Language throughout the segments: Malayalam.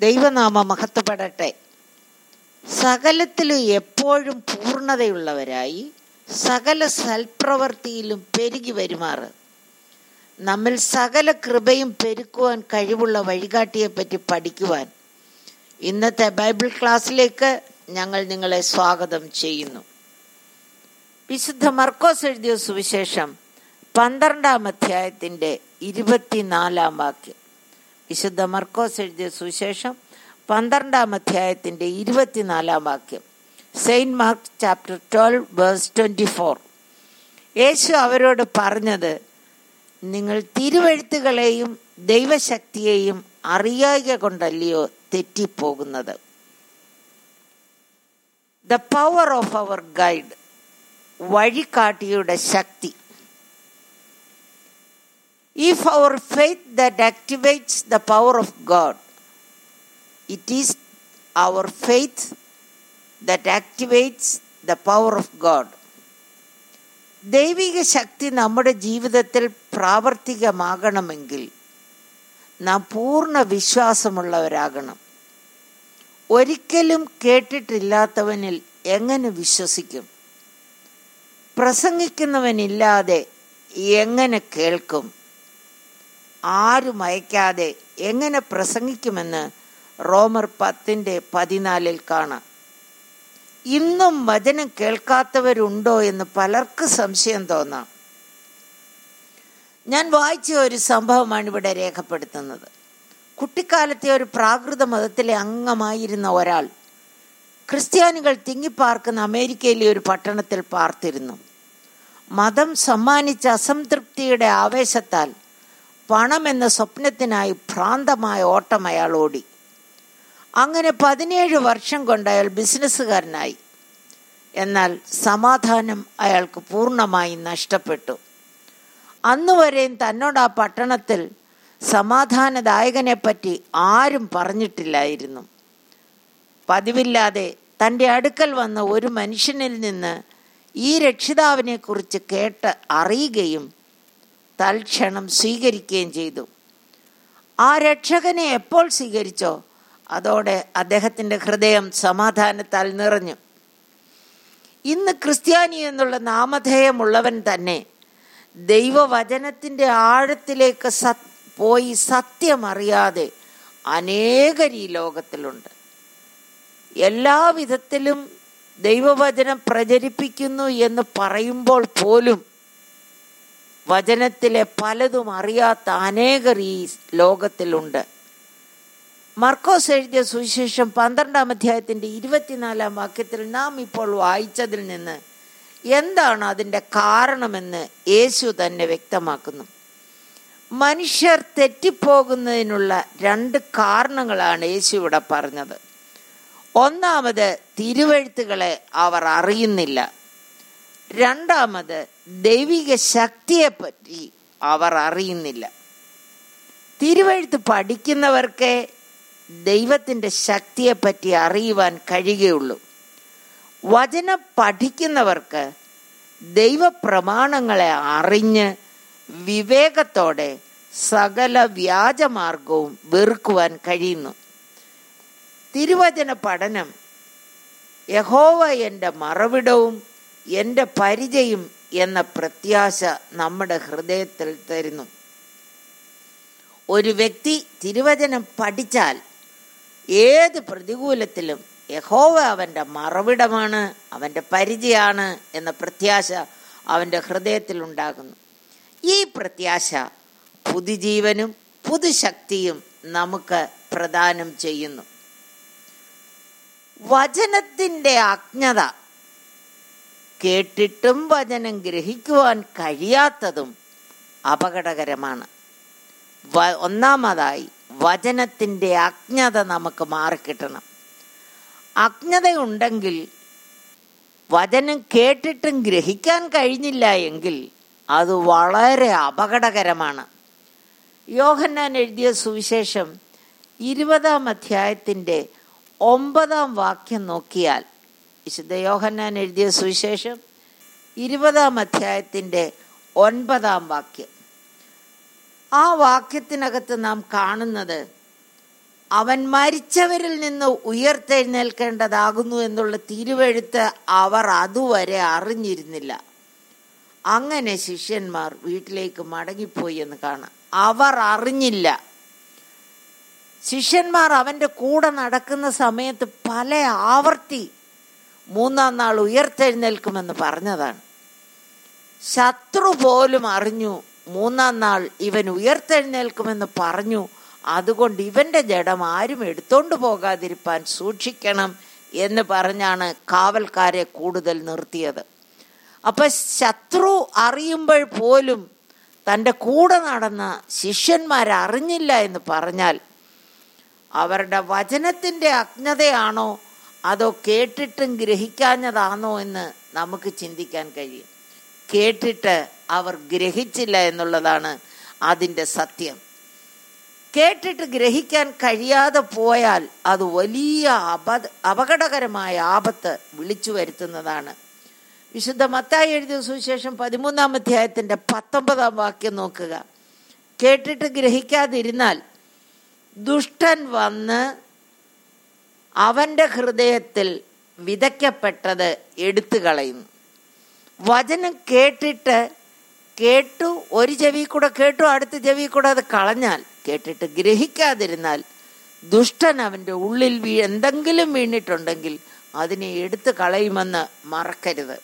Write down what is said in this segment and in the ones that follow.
ദൈവനാമ മഹത്വപ്പെടട്ടെ സകലത്തിലും എപ്പോഴും പൂർണ്ണതയുള്ളവരായി സകല സൽപ്രവൃത്തിയിലും പെരുകി വരുമാറ് നമ്മിൽ സകല കൃപയും പെരുക്കുവാൻ കഴിവുള്ള വഴികാട്ടിയെപ്പറ്റി പഠിക്കുവാൻ ഇന്നത്തെ ബൈബിൾ ക്ലാസ്സിലേക്ക് ഞങ്ങൾ നിങ്ങളെ സ്വാഗതം ചെയ്യുന്നു വിശുദ്ധ മർക്കോസ് എഴുതിയ സുവിശേഷം പന്ത്രണ്ടാം അധ്യായത്തിന്റെ ഇരുപത്തിനാലാം വാക്യം വിശുദ്ധ മർക്കോസ് എഴുതിയ സുവിശേഷം പന്ത്രണ്ടാം അധ്യായത്തിന്റെ ഇരുപത്തിനാലാം വാക്യം saint Mark chapter twelve verse twenty four യേശു അവരോട് പറഞ്ഞത് നിങ്ങൾ തിരുവഴുത്തുകളെയും ദൈവശക്തിയെയും അറിയായ കൊണ്ടല്ലയോ തെറ്റിപ്പോകുന്നത് the power of our guide വഴികാട്ടിയുടെ ശക്തി if our faith that activates the power of God it is our faith that activates the power of God ദൈവിക ശക്തി നമ്മുടെ ജീവിതത്തിൽ പ്രാവർത്തികമാകണമെങ്കിൽ നാം പൂർണ്ണ വിശ്വാസമുള്ളവരാകണം ഒരിക്കലും കേട്ടിട്ടില്ലാത്തവനിൽ എങ്ങനെ വിശ്വസിക്കും പ്രസംഗിക്കുന്നവനില്ലാതെ എങ്ങനെ കേൾക്കും ആരും അയക്കാതെ എങ്ങനെ പ്രസംഗിക്കുമെന്ന് റോമർ പത്തിന്റെ പതിനാലിൽ കാണാം ഇന്നും വചനം കേൾക്കാത്തവരുണ്ടോ എന്ന് പലർക്കും സംശയം തോന്നാം ഞാൻ വായിച്ച ഒരു സംഭവമാണ് ഇവിടെ രേഖപ്പെടുത്തുന്നത് കുട്ടിക്കാലത്തെ ഒരു പ്രാകൃത മതത്തിലെ അംഗമായിരുന്ന ഒരാൾ ക്രിസ്ത്യാനികൾ തിങ്ങിപ്പാർക്കുന്ന അമേരിക്കയിലെ ഒരു പട്ടണത്തിൽ പാർത്തിരുന്നു മതം സമ്മാനിച്ച അസംതൃപ്തിയുടെ ആവേശത്താൽ പണം എന്ന സ്വപ്നത്തിനായി ഭ്രാന്തമായ ഓട്ടം അയാൾ ഓടി അങ്ങനെ പതിനേഴ് വർഷം കൊണ്ട് അയാൾ ബിസിനസ്സുകാരനായി എന്നാൽ സമാധാനം അയാൾക്ക് പൂർണ്ണമായി നഷ്ടപ്പെട്ടു അന്നുവരെയും തന്നോട് ആ പട്ടണത്തിൽ സമാധാനദായകനെ പറ്റി ആരും പറഞ്ഞിട്ടില്ലായിരുന്നു പതിവില്ലാതെ തൻ്റെ അടുക്കൽ വന്ന ഒരു മനുഷ്യനിൽ നിന്ന് ഈ രക്ഷിതാവിനെ കുറിച്ച് കേട്ട് അറിയുകയും തൽക്ഷണം സ്വീകരിക്കുകയും ചെയ്തു ആ രക്ഷകനെ എപ്പോൾ സ്വീകരിച്ചോ അതോടെ അദ്ദേഹത്തിന്റെ ഹൃദയം സമാധാനത്താൽ നിറഞ്ഞു ഇന്ന് ക്രിസ്ത്യാനി എന്നുള്ള നാമധേയമുള്ളവൻ തന്നെ ദൈവവചനത്തിന്റെ ആഴത്തിലേക്ക് സത് പോയി സത്യമറിയാതെ അനേകർ ഈ ലോകത്തിലുണ്ട് എല്ലാ വിധത്തിലും ദൈവവചനം പ്രചരിപ്പിക്കുന്നു എന്ന് പറയുമ്പോൾ പോലും വചനത്തിലെ പലതും അറിയാത്ത അനേകർ ഈ ലോകത്തിലുണ്ട് മർക്കോസ് എഴുതിയ സുവിശേഷം പന്ത്രണ്ടാം അധ്യായത്തിന്റെ ഇരുപത്തിനാലാം വാക്യത്തിൽ നാം ഇപ്പോൾ വായിച്ചതിൽ നിന്ന് എന്താണ് അതിൻ്റെ കാരണമെന്ന് യേശു തന്നെ വ്യക്തമാക്കുന്നു മനുഷ്യർ തെറ്റിപ്പോകുന്നതിനുള്ള രണ്ട് കാരണങ്ങളാണ് യേശു ഇവിടെ പറഞ്ഞത് ഒന്നാമത് തിരുവഴുത്തുകളെ അവർ അറിയുന്നില്ല രണ്ടാമത് ദൈവിക ശക്തിയെപ്പറ്റി അവർ അറിയുന്നില്ല തിരുവഴുത്ത് പഠിക്കുന്നവർക്ക് ദൈവത്തിൻ്റെ ശക്തിയെപ്പറ്റി അറിയുവാൻ കഴിയുകയുള്ളൂ വചനം പഠിക്കുന്നവർക്ക് ദൈവപ്രമാണങ്ങളെ അറിഞ്ഞ് വിവേകത്തോടെ സകല വ്യാജമാർഗവും വെറുക്കുവാൻ കഴിയുന്നു തിരുവചന പഠനം യഹോവ എൻ്റെ മറവിടവും എൻ്റെ പരിചയം എന്ന പ്രത്യാശ നമ്മുടെ ഹൃദയത്തിൽ തരുന്നു ഒരു വ്യക്തി തിരുവചനം പഠിച്ചാൽ ഏത് പ്രതികൂലത്തിലും യഹോവ അവൻ്റെ മറവിടമാണ് അവൻ്റെ പരിചയമാണ് എന്ന പ്രത്യാശ അവൻ്റെ ഹൃദയത്തിൽ ഉണ്ടാകുന്നു ഈ പ്രത്യാശ പുതുജീവനും പുതുശക്തിയും നമുക്ക് പ്രദാനം ചെയ്യുന്നു വചനത്തിൻ്റെ അജ്ഞത കേട്ടിട്ടും വചനം ഗ്രഹിക്കുവാൻ കഴിയാത്തതും അപകടകരമാണ് ഒന്നാമതായി വചനത്തിൻ്റെ അജ്ഞത നമുക്ക് മാറിക്കിട്ടണം അജ്ഞതയുണ്ടെങ്കിൽ വചനം കേട്ടിട്ടും ഗ്രഹിക്കാൻ കഴിഞ്ഞില്ല എങ്കിൽ അത് വളരെ അപകടകരമാണ് യോഹന്നാൻ എഴുതിയ സുവിശേഷം ഇരുപതാം അധ്യായത്തിൻ്റെ ഒമ്പതാം വാക്യം നോക്കിയാൽ വിശുദ്ധ യോഹന്നാൻ എഴുതിയ സുവിശേഷം ഇരുപതാം അധ്യായത്തിൻ്റെ ഒൻപതാം വാക്യം ആ വാക്യത്തിനകത്ത് നാം കാണുന്നത് അവൻ മരിച്ചവരിൽ നിന്ന് ഉയർത്തെഴുന്നേൽക്കേണ്ടതാകുന്നു എന്നുള്ള തിരുവെഴുത്ത് അവർ അതുവരെ അറിഞ്ഞിരുന്നില്ല അങ്ങനെ ശിഷ്യന്മാർ വീട്ടിലേക്ക് മടങ്ങിപ്പോയി എന്ന് കാണാം അവർ അറിഞ്ഞില്ല ശിഷ്യന്മാർ അവൻ്റെ കൂടെ നടക്കുന്ന സമയത്ത് പല ആവർത്തി മൂന്നാം നാൾ ഉയർത്തെഴുന്നേൽക്കുമെന്ന് പറഞ്ഞതാണ് ശത്രു പോലും അറിഞ്ഞു മൂന്നാം നാൾ ഇവൻ ഉയർത്തെഴുന്നേൽക്കുമെന്ന് പറഞ്ഞു അതുകൊണ്ട് ഇവന്റെ ജഡം ആരും എടുത്തോണ്ട് പോകാതിരിപ്പാൻ സൂക്ഷിക്കണം എന്ന് പറഞ്ഞാണ് കാവൽക്കാരെ കൂടുതൽ നിർത്തിയത് അപ്പൊ ശത്രു അറിയുമ്പോൾ പോലും തൻ്റെ കൂടെ നടന്ന ശിഷ്യന്മാരറിഞ്ഞില്ല എന്ന് പറഞ്ഞാൽ അവരുടെ വചനത്തിൻ്റെ അജ്ഞതയാണോ അതോ കേട്ടിട്ടും ഗ്രഹിക്കാഞ്ഞതാണോ എന്ന് നമുക്ക് ചിന്തിക്കാൻ കഴിയും കേട്ടിട്ട് അവർ ഗ്രഹിച്ചില്ല എന്നുള്ളതാണ് അതിൻ്റെ സത്യം കേട്ടിട്ട് ഗ്രഹിക്കാൻ കഴിയാതെ പോയാൽ അത് വലിയ അപ അപകടകരമായ ആപത്ത് വിളിച്ചു വരുത്തുന്നതാണ് വിശുദ്ധ മത്തായി എഴുതിയ സുവിശേഷം പതിമൂന്നാം അധ്യായത്തിൻ്റെ പത്തൊമ്പതാം വാക്യം നോക്കുക കേട്ടിട്ട് ഗ്രഹിക്കാതിരുന്നാൽ ദുഷ്ടൻ വന്ന് അവന്റെ ഹൃദയത്തിൽ വിതയ്ക്കപ്പെട്ടത് എടുത്തു കളയുന്നു വചനം കേട്ടിട്ട് കേട്ടു ഒരു ചെവി കൂടെ കേട്ടു അടുത്ത ചെവി കൂടെ അത് കളഞ്ഞാൽ കേട്ടിട്ട് ഗ്രഹിക്കാതിരുന്നാൽ ദുഷ്ടൻ അവൻ്റെ ഉള്ളിൽ വീ എന്തെങ്കിലും വീണിട്ടുണ്ടെങ്കിൽ അതിനെ എടുത്തു കളയുമെന്ന് മറക്കരുത്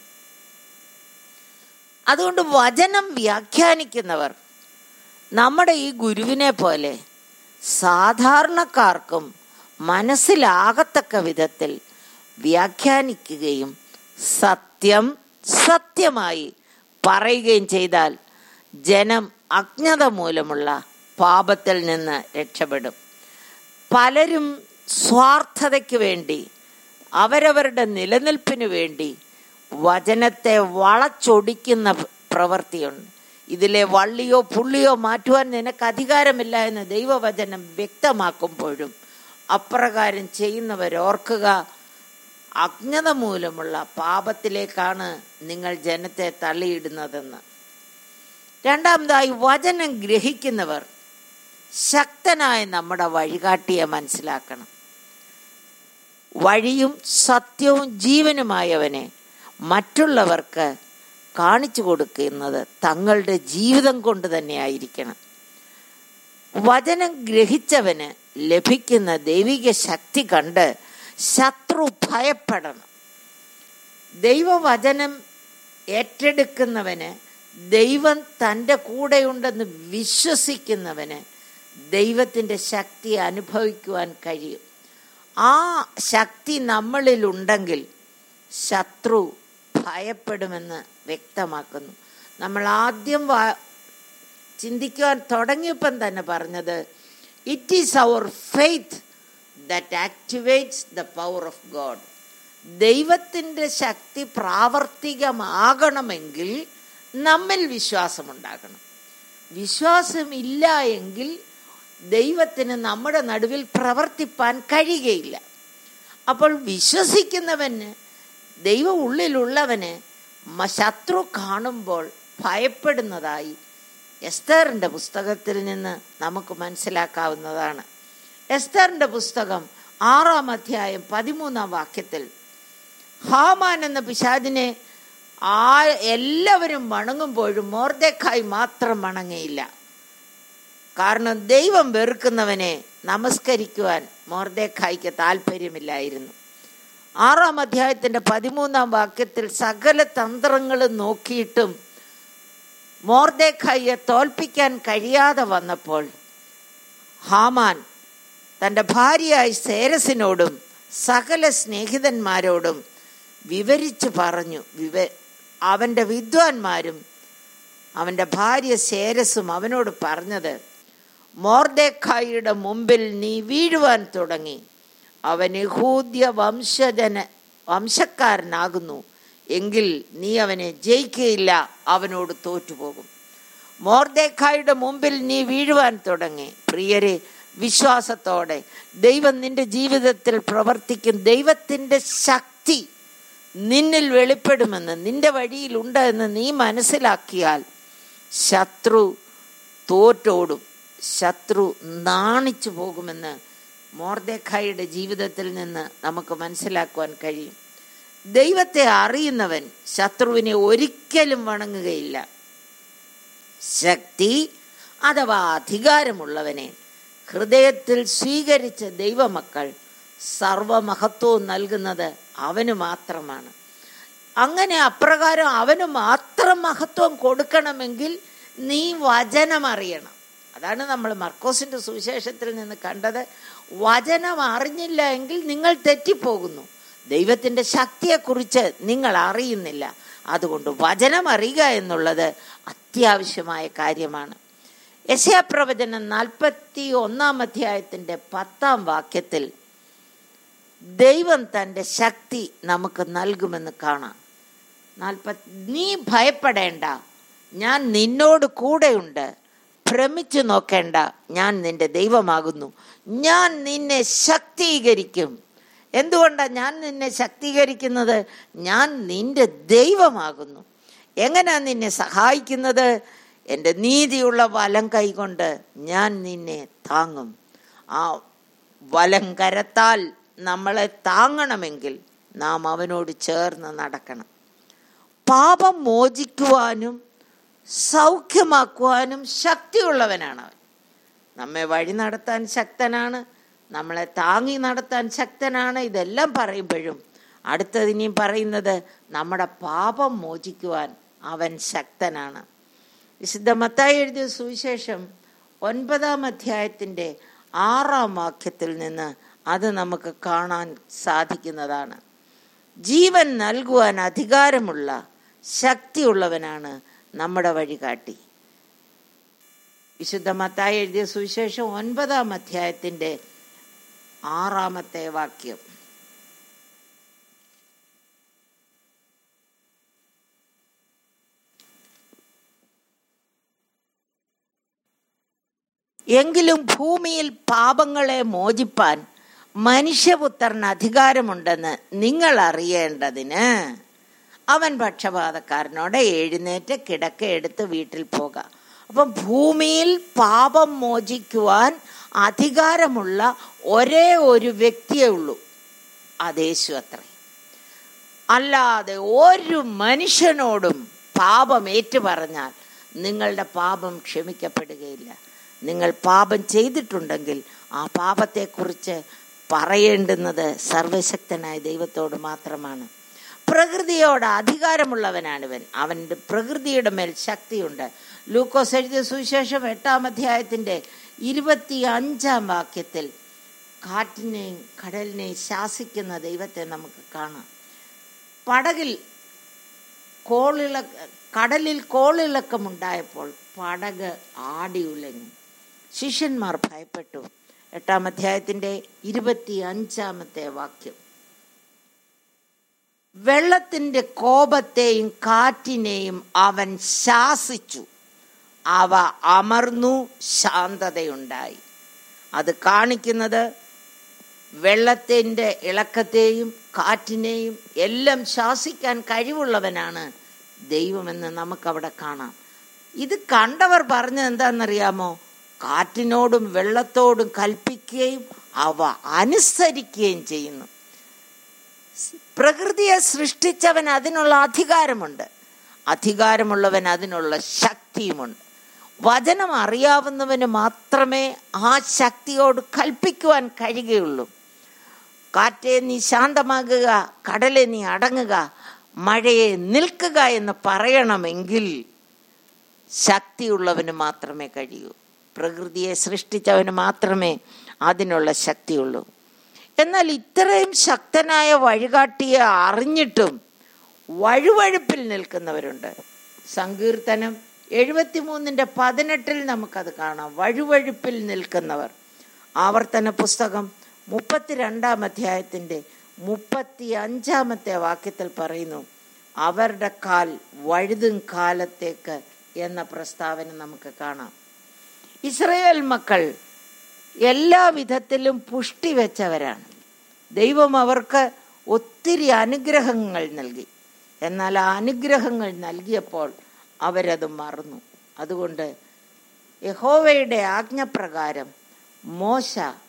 അതുകൊണ്ട് വചനം വ്യാഖ്യാനിക്കുന്നവർ നമ്മുടെ ഈ ഗുരുവിനെ പോലെ സാധാരണക്കാർക്കും മനസ്സിലാകത്തക്ക വിധത്തിൽ വ്യാഖ്യാനിക്കുകയും സത്യം സത്യമായി പറയുകയും ചെയ്താൽ ജനം അജ്ഞത മൂലമുള്ള പാപത്തിൽ നിന്ന് രക്ഷപ്പെടും പലരും സ്വാർത്ഥതയ്ക്ക് വേണ്ടി അവരവരുടെ നിലനിൽപ്പിന് വേണ്ടി വചനത്തെ വളച്ചൊടിക്കുന്ന പ്രവൃത്തിയുണ്ട് ഇതിലെ വള്ളിയോ പുള്ളിയോ മാറ്റുവാൻ നിനക്ക് അധികാരമില്ല എന്ന് ദൈവവചനം വ്യക്തമാക്കുമ്പോഴും അപ്രകാരം ചെയ്യുന്നവർ ഓർക്കുക അജ്ഞത മൂലമുള്ള പാപത്തിലേക്കാണ് നിങ്ങൾ ജനത്തെ തള്ളിയിടുന്നതെന്ന് രണ്ടാമതായി വചനം ഗ്രഹിക്കുന്നവർ ശക്തനായ നമ്മുടെ വഴികാട്ടിയെ മനസ്സിലാക്കണം വഴിയും സത്യവും ജീവനുമായവനെ മറ്റുള്ളവർക്ക് കാണിച്ചു കൊടുക്കുന്നത് തങ്ങളുടെ ജീവിതം കൊണ്ട് തന്നെ ആയിരിക്കണം വചനം ഗ്രഹിച്ചവന് ലഭിക്കുന്ന ദൈവിക ശക്തി കണ്ട് ശത്രു ഭയപ്പെടണം ദൈവവചനം ഏറ്റെടുക്കുന്നവന് ദൈവം തൻ്റെ കൂടെയുണ്ടെന്ന് വിശ്വസിക്കുന്നവന് ദൈവത്തിൻ്റെ ശക്തി അനുഭവിക്കുവാൻ കഴിയും ആ ശക്തി നമ്മളിലുണ്ടെങ്കിൽ ശത്രു ഭയപ്പെടുമെന്ന് വ്യക്തമാക്കുന്നു നമ്മൾ ആദ്യം വാ ചിന്തിക്കുവാൻ തുടങ്ങിയപ്പം തന്നെ പറഞ്ഞത് it is our faith that activates the power of God ദൈവത്തിൻ്റെ ശക്തി പ്രാവർത്തികമാകണമെങ്കിൽ നമ്മിൽ വിശ്വാസമുണ്ടാകണം വിശ്വാസമില്ല എങ്കിൽ ദൈവത്തിന് നമ്മുടെ നടുവിൽ പ്രവർത്തിപ്പാൻ കഴിയുകയില്ല അപ്പോൾ വിശ്വസിക്കുന്നവന് ദൈവം ഉള്ളിലുള്ളവന് ശത്രു കാണുമ്പോൾ ഭയപ്പെടുന്നതായി എസ്തറിൻ്റെ പുസ്തകത്തിൽ നിന്ന് നമുക്ക് മനസ്സിലാക്കാവുന്നതാണ് എസ്തറിൻ്റെ പുസ്തകം ആറാം അധ്യായം പതിമൂന്നാം വാക്യത്തിൽ ഹാമാൻ എന്ന പിശാദിനെ ആ എല്ലാവരും വണങ്ങുമ്പോഴും മോർദേക്കായി മാത്രം വണങ്ങയില്ല കാരണം ദൈവം വെറുക്കുന്നവനെ നമസ്കരിക്കുവാൻ മോർദേക്കായ്ക്ക് താല്പര്യമില്ലായിരുന്നു ആറാം അധ്യായത്തിന്റെ പതിമൂന്നാം വാക്യത്തിൽ സകല തന്ത്രങ്ങളും നോക്കിയിട്ടും മോർദേഖായിയെ തോൽപ്പിക്കാൻ കഴിയാതെ വന്നപ്പോൾ ഹാമാൻ തൻ്റെ ഭാര്യയായ സേരസിനോടും സകല സ്നേഹിതന്മാരോടും വിവരിച്ചു പറഞ്ഞു വിവ അവൻ്റെ വിദ്വാൻമാരും അവൻ്റെ ഭാര്യ സേരസും അവനോട് പറഞ്ഞത് മോർദേഖായിയുടെ മുമ്പിൽ നീ വീഴുവാൻ തുടങ്ങി അവൻ യഹൂദ്യ വംശജന വംശക്കാരനാകുന്നു എങ്കിൽ നീ അവനെ ജയിക്കുകയില്ല അവനോട് തോറ്റുപോകും മോർദേഖായുടെ മുമ്പിൽ നീ വീഴുവാൻ തുടങ്ങി പ്രിയരെ വിശ്വാസത്തോടെ ദൈവം നിന്റെ ജീവിതത്തിൽ പ്രവർത്തിക്കും ദൈവത്തിൻ്റെ ശക്തി നിന്നിൽ വെളിപ്പെടുമെന്ന് നിന്റെ വഴിയിലുണ്ട് എന്ന് നീ മനസ്സിലാക്കിയാൽ ശത്രു തോറ്റോടും ശത്രു നാണിച്ചു പോകുമെന്ന് മോർദേഖായിയുടെ ജീവിതത്തിൽ നിന്ന് നമുക്ക് മനസ്സിലാക്കുവാൻ കഴിയും ദൈവത്തെ അറിയുന്നവൻ ശത്രുവിനെ ഒരിക്കലും വണങ്ങുകയില്ല ശക്തി അഥവാ അധികാരമുള്ളവനെ ഹൃദയത്തിൽ സ്വീകരിച്ച ദൈവമക്കൾ സർവമഹത്വവും നൽകുന്നത് അവന് മാത്രമാണ് അങ്ങനെ അപ്രകാരം അവന് മാത്രം മഹത്വം കൊടുക്കണമെങ്കിൽ നീ വചനം അറിയണം അതാണ് നമ്മൾ മർക്കോസിന്റെ സുവിശേഷത്തിൽ നിന്ന് കണ്ടത് വചനം അറിഞ്ഞില്ല എങ്കിൽ നിങ്ങൾ തെറ്റിപ്പോകുന്നു ദൈവത്തിന്റെ ശക്തിയെക്കുറിച്ച് നിങ്ങൾ അറിയുന്നില്ല അതുകൊണ്ട് വചനം അറിയുക എന്നുള്ളത് അത്യാവശ്യമായ കാര്യമാണ് യശയപ്രവചനം നാൽപ്പത്തി ഒന്നാം അധ്യായത്തിന്റെ പത്താം വാക്യത്തിൽ ദൈവം തൻ്റെ ശക്തി നമുക്ക് നൽകുമെന്ന് കാണാം നാൽപ്പത്തി നീ ഭയപ്പെടേണ്ട ഞാൻ നിന്നോട് കൂടെയുണ്ട് ഭ്രമിച്ചു നോക്കേണ്ട ഞാൻ നിന്റെ ദൈവമാകുന്നു ഞാൻ നിന്നെ ശക്തീകരിക്കും എന്തുകൊണ്ടാണ് ഞാൻ നിന്നെ ശക്തീകരിക്കുന്നത് ഞാൻ നിന്റെ ദൈവമാകുന്നു എങ്ങനെയാ നിന്നെ സഹായിക്കുന്നത് എൻ്റെ നീതിയുള്ള വലം കൈകൊണ്ട് ഞാൻ നിന്നെ താങ്ങും ആ വലം കരത്താൽ നമ്മളെ താങ്ങണമെങ്കിൽ നാം അവനോട് ചേർന്ന് നടക്കണം പാപം മോചിക്കുവാനും സൗഖ്യമാക്കുവാനും ശക്തിയുള്ളവനാണ് അവൻ നമ്മെ വഴി നടത്താൻ ശക്തനാണ് നമ്മളെ താങ്ങി നടത്താൻ ശക്തനാണ് ഇതെല്ലാം പറയുമ്പോഴും അടുത്തതിനെയും പറയുന്നത് നമ്മുടെ പാപം മോചിക്കുവാൻ അവൻ ശക്തനാണ് വിശുദ്ധ മത്തായി എഴുതിയ സുവിശേഷം ഒൻപതാം അധ്യായത്തിൻ്റെ ആറാം വാക്യത്തിൽ നിന്ന് അത് നമുക്ക് കാണാൻ സാധിക്കുന്നതാണ് ജീവൻ നൽകുവാൻ അധികാരമുള്ള ശക്തിയുള്ളവനാണ് നമ്മുടെ വഴികാട്ടി വിശുദ്ധ മത്തായി എഴുതിയ സുവിശേഷം ഒൻപതാം അധ്യായത്തിന്റെ ആറാമത്തെ വാക്യം എങ്കിലും ഭൂമിയിൽ പാപങ്ങളെ മോചിപ്പാൻ മനുഷ്യപുത്രന് അധികാരമുണ്ടെന്ന് നിങ്ങൾ അറിയേണ്ടതിന് അവൻ പക്ഷപാതക്കാരനോട് എഴുന്നേറ്റ് കിടക്ക എടുത്ത് വീട്ടിൽ പോകാം അപ്പം ഭൂമിയിൽ പാപം മോചിക്കുവാൻ അധികാരമുള്ള ഒരേ ഒരു വ്യക്തിയേ ഉള്ളൂ അതേശു അത്രേ അല്ലാതെ ഒരു മനുഷ്യനോടും പാപം ഏറ്റു പറഞ്ഞാൽ നിങ്ങളുടെ പാപം ക്ഷമിക്കപ്പെടുകയില്ല നിങ്ങൾ പാപം ചെയ്തിട്ടുണ്ടെങ്കിൽ ആ പാപത്തെക്കുറിച്ച് പറയേണ്ടുന്നത് സർവശക്തനായ ദൈവത്തോട് മാത്രമാണ് പ്രകൃതിയോട് അധികാരമുള്ളവനാണിവൻ അവൻ്റെ പ്രകൃതിയുടെ മേൽ ശക്തിയുണ്ട് ലൂക്കോസ് എഴുതിയ സുവിശേഷം എട്ടാം അധ്യായത്തിൻ്റെ ഇരുപത്തി അഞ്ചാം വാക്യത്തിൽ കാറ്റിനെയും കടലിനെയും ശാസിക്കുന്ന ദൈവത്തെ നമുക്ക് കാണാം പടകിൽ കോളിള കടലിൽ കോളിളക്കമുണ്ടായപ്പോൾ പടക് ആടി ഉലഞ്ഞു ശിഷ്യന്മാർ ഭയപ്പെട്ടു എട്ടാം അധ്യായത്തിന്റെ ഇരുപത്തി അഞ്ചാമത്തെ വാക്യം വെള്ളത്തിന്റെ കോപത്തെയും കാറ്റിനെയും അവൻ ശാസിച്ചു അവ അമർന്നു ശാന്തതയുണ്ടായി അത് കാണിക്കുന്നത് വെള്ളത്തിൻ്റെ ഇളക്കത്തെയും കാറ്റിനെയും എല്ലാം ശാസിക്കാൻ കഴിവുള്ളവനാണ് ദൈവമെന്ന് നമുക്കവിടെ കാണാം ഇത് കണ്ടവർ പറഞ്ഞത് എന്താണെന്നറിയാമോ കാറ്റിനോടും വെള്ളത്തോടും കൽപ്പിക്കുകയും അവ അനുസരിക്കുകയും ചെയ്യുന്നു പ്രകൃതിയെ സൃഷ്ടിച്ചവൻ അതിനുള്ള അധികാരമുണ്ട് അധികാരമുള്ളവൻ അതിനുള്ള ശക്തിയുമുണ്ട് വചനം അറിയാവുന്നവന് മാത്രമേ ആ ശക്തിയോട് കൽപ്പിക്കുവാൻ കഴിയുകയുള്ളൂ കാറ്റെ നീ ശാന്തമാകുക കടലെ നീ അടങ്ങുക മഴയെ നിൽക്കുക എന്ന് പറയണമെങ്കിൽ ശക്തിയുള്ളവന് മാത്രമേ കഴിയൂ പ്രകൃതിയെ സൃഷ്ടിച്ചവന് മാത്രമേ അതിനുള്ള ശക്തിയുള്ളൂ എന്നാൽ ഇത്രയും ശക്തനായ വഴികാട്ടിയെ അറിഞ്ഞിട്ടും വഴുവഴുപ്പിൽ നിൽക്കുന്നവരുണ്ട് സങ്കീർത്തനം എഴുപത്തിമൂന്നിൻ്റെ പതിനെട്ടിൽ നമുക്കത് കാണാം വഴുവഴുപ്പിൽ നിൽക്കുന്നവർ ആവർത്തന പുസ്തകം മുപ്പത്തിരണ്ടാം അധ്യായത്തിൻ്റെ മുപ്പത്തി അഞ്ചാമത്തെ വാക്യത്തിൽ പറയുന്നു അവരുടെ കാൽ വഴുതും കാലത്തേക്ക് എന്ന പ്രസ്താവന നമുക്ക് കാണാം ഇസ്രയേൽ മക്കൾ എല്ലാ വിധത്തിലും പുഷ്ടി വെച്ചവരാണ് ദൈവം അവർക്ക് ഒത്തിരി അനുഗ്രഹങ്ങൾ നൽകി എന്നാൽ ആ അനുഗ്രഹങ്ങൾ നൽകിയപ്പോൾ അവരത് മറന്നു അതുകൊണ്ട് യഹോവയുടെ ആജ്ഞപ്രകാരം മോശ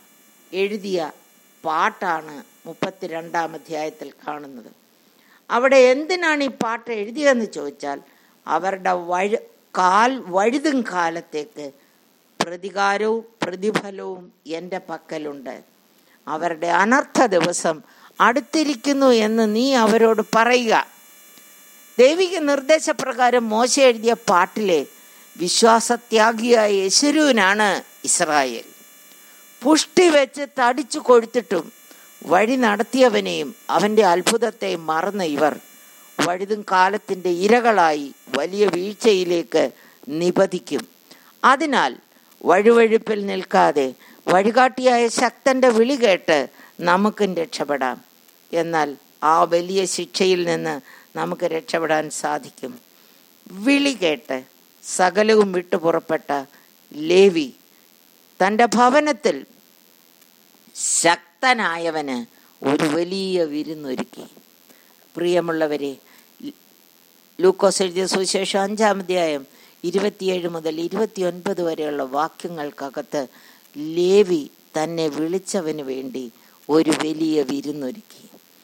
എഴുതിയ പാട്ടാണ് മുപ്പത്തിരണ്ടാം അധ്യായത്തിൽ കാണുന്നത് അവിടെ എന്തിനാണ് ഈ പാട്ട് എഴുതിയതെന്ന് ചോദിച്ചാൽ അവരുടെ വഴി കാൽ വഴുതും കാലത്തേക്ക് പ്രതികാരവും പ്രതിഫലവും എൻ്റെ പക്കലുണ്ട് അവരുടെ അനർത്ഥ ദിവസം അടുത്തിരിക്കുന്നു എന്ന് നീ അവരോട് പറയുക ദൈവിക നിർദ്ദേശപ്രകാരം മോശ എഴുതിയ പാട്ടിലെ വിശ്വാസത്യാഗിയായ യശുരുവിനാണ് ഇസ്രായേൽ പുഷ്ടി വെച്ച് തടിച്ചു കൊഴുത്തിട്ടും വഴി നടത്തിയവനെയും അവന്റെ അത്ഭുതത്തെയും മറന്ന ഇവർ വഴുതും കാലത്തിന്റെ ഇരകളായി വലിയ വീഴ്ചയിലേക്ക് നിപതിക്കും അതിനാൽ വഴുവഴുപ്പിൽ നിൽക്കാതെ വഴികാട്ടിയായ ശക്തന്റെ വിളി കേട്ട് നമുക്കും രക്ഷപ്പെടാം എന്നാൽ ആ വലിയ ശിക്ഷയിൽ നിന്ന് നമുക്ക് രക്ഷപ്പെടാൻ സാധിക്കും വിളി കേട്ട് സകലവും വിട്ടു പുറപ്പെട്ട ലേവി തൻ്റെ ഭവനത്തിൽ ശക്തനായവന് ഒരു വലിയ വിരുന്നൊരുക്കി പ്രിയമുള്ളവരെ ലൂക്കോസ് എഴുതിയ സുവിശേഷം അഞ്ചാം അധ്യായം ഇരുപത്തിയേഴ് മുതൽ ഇരുപത്തിയൊൻപത് വരെയുള്ള വാക്യങ്ങൾക്കകത്ത് ലേവി തന്നെ വിളിച്ചവന് വേണ്ടി ഒരു വലിയ വിരുന്നൊരുക്കി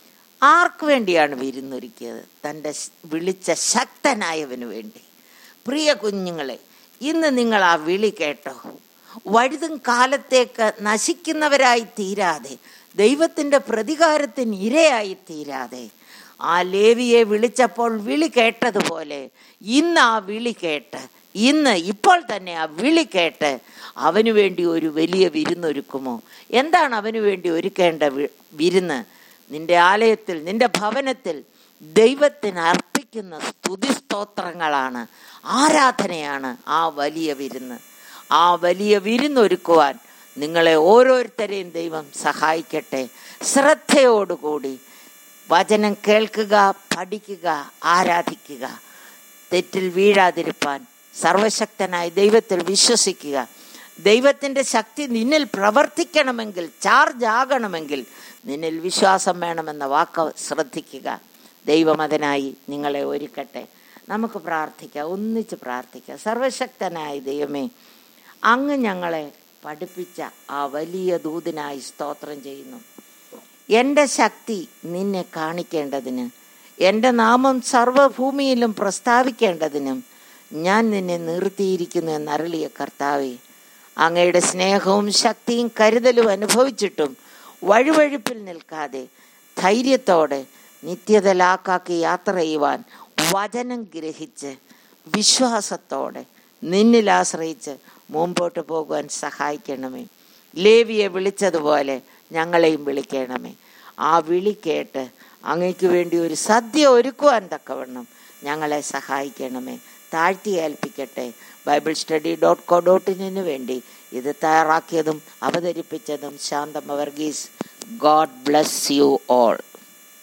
ആർക്ക് വേണ്ടിയാണ് വിരുന്നൊരുക്കിയത് തൻ്റെ വിളിച്ച ശക്തനായവന് വേണ്ടി പ്രിയ കുഞ്ഞുങ്ങളെ ഇന്ന് നിങ്ങൾ ആ വിളി കേട്ടോ വഴുതും കാലത്തേക്ക് നശിക്കുന്നവരായി തീരാതെ ദൈവത്തിൻ്റെ പ്രതികാരത്തിന് ഇരയായി തീരാതെ ആ ലേവിയെ വിളിച്ചപ്പോൾ വിളി കേട്ടതുപോലെ ഇന്ന് ആ വിളി കേട്ട് ഇന്ന് ഇപ്പോൾ തന്നെ ആ വിളി കേട്ട് അവനു വേണ്ടി ഒരു വലിയ വിരുന്നൊരുക്കുമോ എന്താണ് അവനു വേണ്ടി ഒരുക്കേണ്ട വിരുന്ന് നിന്റെ ആലയത്തിൽ നിന്റെ ഭവനത്തിൽ ദൈവത്തിന് അർപ്പിക്കുന്ന സ്തുതി സ്തോത്രങ്ങളാണ് ആരാധനയാണ് ആ വലിയ വിരുന്ന് ആ വലിയ വിരുന്നൊരുക്കുവാൻ നിങ്ങളെ ഓരോരുത്തരെയും ദൈവം സഹായിക്കട്ടെ ശ്രദ്ധയോടുകൂടി വചനം കേൾക്കുക പഠിക്കുക ആരാധിക്കുക തെറ്റിൽ വീഴാതിരിപ്പാൻ സർവശക്തനായ ദൈവത്തിൽ വിശ്വസിക്കുക ദൈവത്തിൻ്റെ ശക്തി നിന്നിൽ പ്രവർത്തിക്കണമെങ്കിൽ ചാർജ് ആകണമെങ്കിൽ നിന്നിൽ വിശ്വാസം വേണമെന്ന വാക്ക് ശ്രദ്ധിക്കുക ദൈവം അതിനായി നിങ്ങളെ ഒരുക്കട്ടെ നമുക്ക് പ്രാർത്ഥിക്കാം ഒന്നിച്ച് പ്രാർത്ഥിക്കാം സർവശക്തനായ ദൈവമേ അങ്ങ് ഞങ്ങളെ പഠിപ്പിച്ച ആ വലിയ ദൂതിനായി സ്തോത്രം ചെയ്യുന്നു എൻ്റെ ശക്തി നിന്നെ കാണിക്കേണ്ടതിന് എൻ്റെ നാമം സർവഭൂമിയിലും പ്രസ്താവിക്കേണ്ടതിനും ഞാൻ നിന്നെ നിർത്തിയിരിക്കുന്നു എന്നരളിയ കർത്താവെ അങ്ങയുടെ സ്നേഹവും ശക്തിയും കരുതലും അനുഭവിച്ചിട്ടും വഴുവഴുപ്പിൽ നിൽക്കാതെ ധൈര്യത്തോടെ നിത്യത ലാക്കാക്കി യാത്ര ചെയ്യുവാൻ വചനം ഗ്രഹിച്ച് വിശ്വാസത്തോടെ നിന്നിൽ ആശ്രയിച്ച് മുമ്പോട്ട് പോകുവാൻ സഹായിക്കണമേ ലേവിയെ വിളിച്ചതുപോലെ ഞങ്ങളെയും വിളിക്കണമേ ആ വിളി കേട്ട് അങ്ങയ്ക്ക് വേണ്ടി ഒരു സദ്യ ഒരുക്കുവാൻ തക്കവണ്ണം ഞങ്ങളെ സഹായിക്കണമേ താഴ്ത്തി ഏൽപ്പിക്കട്ടെ Bible study dot co dot ഇന്നിന് വേണ്ടി ഇത് തയ്യാറാക്കിയതും അവതരിപ്പിച്ചതും Shantham Varghese God bless you all